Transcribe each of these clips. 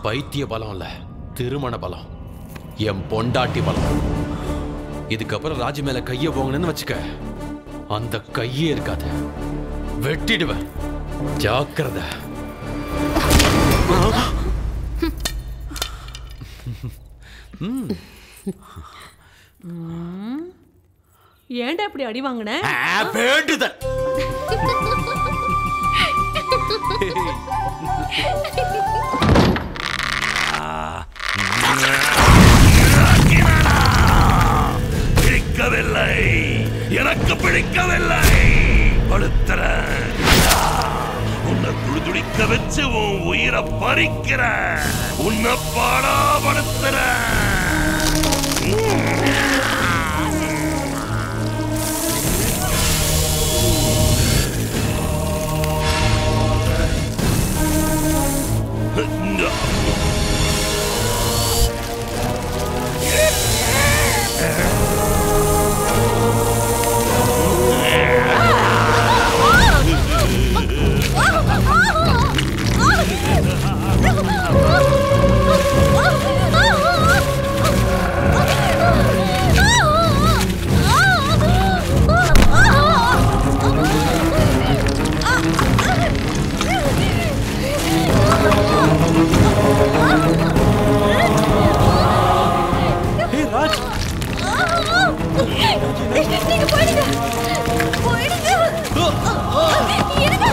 பைத்திய பலம் இல்ல திருமண பலம் என் பொண்டாட்டி பலம் இதுக்கப்புறம் ராஜு மேல கைய போங்கன்னு வச்சுக்க அந்த கையே இருக்காது வெட்டிடுவேன் ஜாக்கிரதை ஏன்டா இப்படி அடி வாங்கின ஆ, வேண்டுதல் பிடிக்கவில்லை எனக்கு பிடிக்கவில்லை படுத்துற உன்னை துடிதுடிக்க வச்சு உன் உயிரை பறிக்கிற உன்னை பாடா படுத்துற ஏய் ராஜ் நீங்க போயிடுங்க போயிடுங்க இருங்க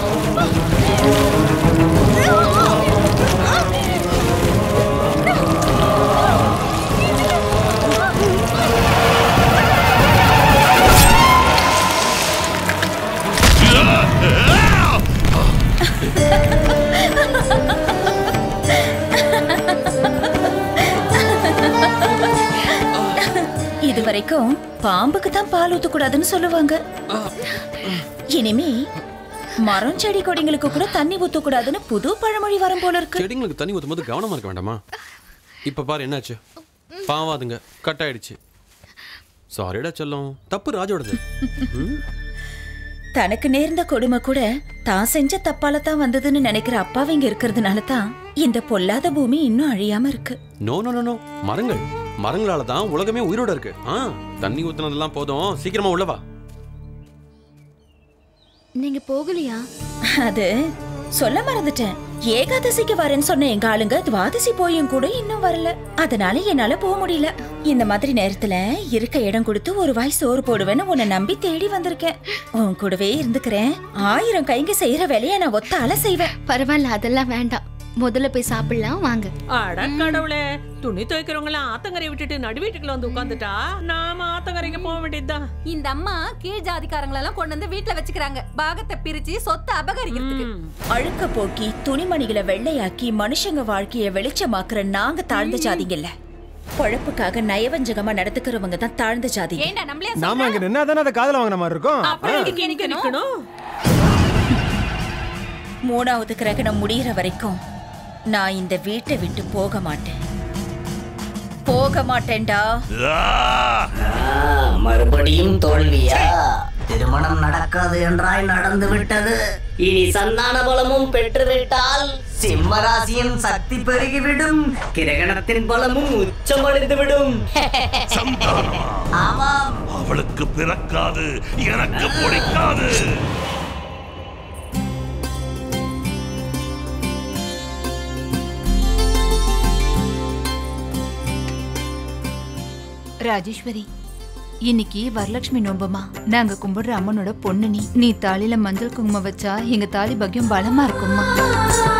இது வரைக்கும் பாம்புக்கு தான் பால் ஊத்தக்கூடாதுன்னு சொல்லுவாங்க இனிமே மரம் செடி கொடிங்களுக்கு கூட தண்ணி ஊத்தக்கூடாதுன்னு புது பழமொழி வரும் போல இருக்கு செடிங்களுக்கு தண்ணி ஊத்தும் போது கவனமா இருக்க வேண்டாமா இப்ப பாரு என்னாச்சு பாவாதுங்க கட் ஆயிடுச்சு சாரிடா செல்லம் தப்பு ராஜோடது ம்? தனக்கு நேர்ந்த கொடுமை கூட தான் செஞ்ச தப்பால தான் வந்ததுன்னு நினைக்கிற அப்பாவிங்க இருக்கிறதுனால தான் இந்த பொல்லாத பூமி இன்னும் அழியாம இருக்கு நோ நோ நோ நோ மரங்கள் மரங்களால தான் உலகமே உயிரோட இருக்கு ஆ தண்ணி ஊத்துனதெல்லாம் போதும் சீக்கிரமா உள்ள வா நீங்க போகலையா அது சொல்ல மறந்துட்டேன் ஏகாதசிக்கு வரேன்னு சொன்ன எங்க ஆளுங்க துவாதசி போயும் கூட இன்னும் வரல அதனால என்னால போக முடியல இந்த மாதிரி நேரத்துல இருக்க இடம் கொடுத்து ஒரு வாய் சோறு போடுவேன்னு உன்னை நம்பி தேடி வந்திருக்கேன் உன் கூடவே இருந்துக்கிறேன் ஆயிரம் கைங்க செய்யற வேலையை நான் ஒத்தால செய்வேன் பரவாயில்ல அதெல்லாம் வேண்டாம் முதல்ல போய் சாப்பிடலாம் வாங்க அட கடவுளே துணி துவைக்கிறவங்க எல்லாம் ஆத்தங்கரை விட்டுட்டு நடு வீட்டுக்குள்ள வந்து உட்காந்துட்டா நாம ஆத்தங்கரைக்கு போக வேண்டியதுதான் இந்த அம்மா கீழ் ஜாதிக்காரங்களெல்லாம் கொண்டு வந்து வீட்ல வச்சுக்கிறாங்க பாகத்தை பிரிச்சு சொத்தை அபகரிக்கிறதுக்கு அழுக்க போக்கி துணிமணிகளை வெள்ளையாக்கி மனுஷங்க வாழ்க்கைய வெளிச்சமாக்குற நாங்க தாழ்ந்த ஜாதிங்கல்ல பொழப்புக்காக நயவஞ்சகமா நடத்துக்கிறவங்க தான் தாழ்ந்த ஜாதி ஏண்டா நம்மளே நாம அங்க நின்னா தானே அதை காதல வாங்கின மாதிரி இருக்கும் அப்புறம் இதுக்கு எங்க நிக்கணும் மூணாவது கிரகணம் முடியிற வரைக்கும் நான் இந்த வீட்டை விட்டு போக மாட்டேன் போக மாட்டேன்டா மறுபடியும் தோல்வியா திருமணம் நடக்காது என்றாய் நடந்து விட்டது இனி சந்தான பலமும் பெற்றுவிட்டால் சிம்மராசியின் சக்தி பெருகிவிடும் கிரகணத்தின் பலமும் உச்சமடைந்துவிடும் சந்தானமா ஆமாம் அவளுக்கு பிறக்காது எனக்கு பிடிக்காது ராஜேஸ்வரி இன்னைக்கு வரலட்சுமி நோம்புமா நாங்க கும்பிடுற அம்மனோட பொண்ணு நீ நீ தாலில மஞ்சள் குங்குமம் வச்சா எங்க தாலி பாக்கியம் பலமா இருக்கும்மா